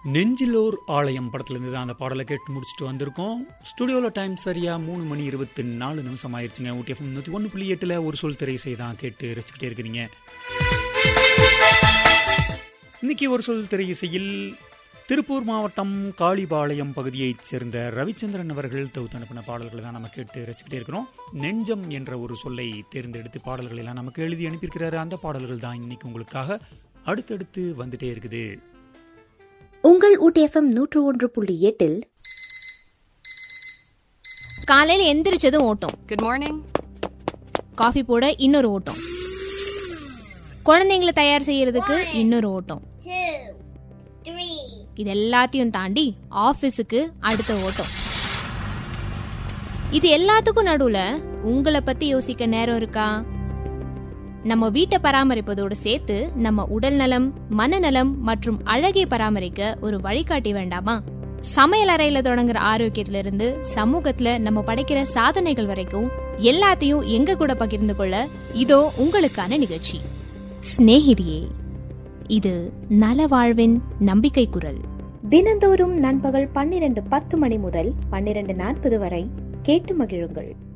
நெஞ்சிலோர் ஆலயம் படத்துலேருந்து தான் அந்த பாடலை கேட்டு முடிச்சுட்டு வந்திருக்கோம் ஸ்டுடியோவில் டைம் சரியா மூணு மணி இருபத்தி நாலு நிமிஷம் ஆயிடுச்சுங்க ஊட்டி எஃப்எம் நூற்றி ஒன்று புள்ளி எட்டில் ஒரு சொல் திரைசை தான் கேட்டு ரசிச்சுக்கிட்டே இருக்கிறீங்க இன்னைக்கு ஒரு சொல் திரையிசையில் திருப்பூர் மாவட்டம் காளிபாளையம் பகுதியைச் சேர்ந்த ரவிச்சந்திரன் அவர்கள் தொகுத்து அனுப்பின பாடல்களை தான் நம்ம கேட்டு ரசிச்சுக்கிட்டே இருக்கிறோம் நெஞ்சம் என்ற ஒரு சொல்லை தேர்ந்தெடுத்து பாடல்களை எல்லாம் நமக்கு எழுதி அனுப்பியிருக்கிறாரு அந்த பாடல்கள் தான் இன்னைக்கு உங்களுக்காக அடுத்தடுத்து வந்துட்டே இருக்குது உங்கள் ஊட்டி எஃப்எம் நூற்று ஒன்று புள்ளி எட்டில் காலையில எந்திரிச்சதும் ஓட்டம் Good morning. காஃபி போட இன்னொரு ஓட்டம் குழந்தைங்களை தயார் செய்யறதுக்கு இன்னொரு ஓட்டம் two, three, இது எல்லாத்தையும் தாண்டி ஆபீஸுக்கு அடுத்த ஓட்டம் இது எல்லாத்துக்கும் நடுவுல உங்களை பத்தி யோசிக்க நேரம் இருக்கா நம்ம வீட்டை பராமரிப்பதோடு சேர்த்து நம்ம உடல் நலம் மனநலம் மற்றும் அழகை பராமரிக்க ஒரு வழிகாட்டி வேண்டாமா சமையல் அறையில தொடங்குற ஆரோக்கியத்துல இருந்து சமூகத்துல நம்ம படைக்கிற சாதனைகள் வரைக்கும் எல்லாத்தையும் எங்க கூட பகிர்ந்து கொள்ள இதோ உங்களுக்கான நிகழ்ச்சி சிநேகிதியே இது நல வாழ்வின் நம்பிக்கை குரல் தினந்தோறும் நண்பகல் பன்னிரண்டு பத்து மணி முதல் பன்னிரண்டு நாற்பது வரை கேட்டு மகிழுங்கள்